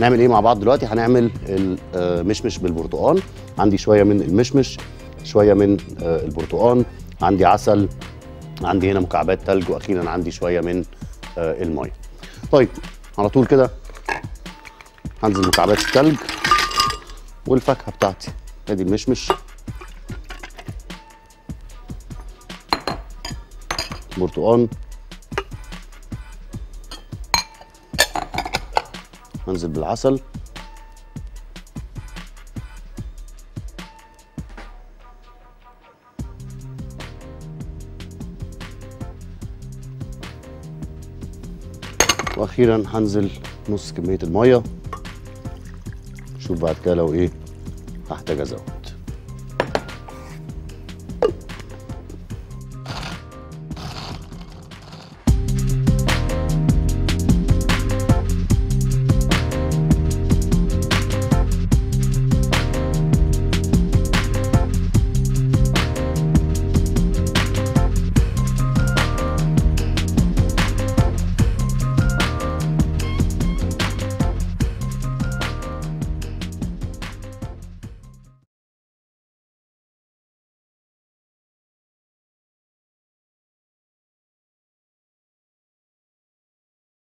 هنعمل ايه مع بعض دلوقتي هنعمل المشمش بالبرتقال عندي شويه من المشمش شويه من آه، البرتقال عندي عسل عندي هنا مكعبات تلج واخيرا عندي شويه من آه، الميه طيب على طول كده هنزل مكعبات التلج والفاكهه بتاعتي ادي المشمش برتقال هنزل بالعسل واخيرا هنزل نص كميه الميه شوف بعد كده لو ايه هحتاج ازود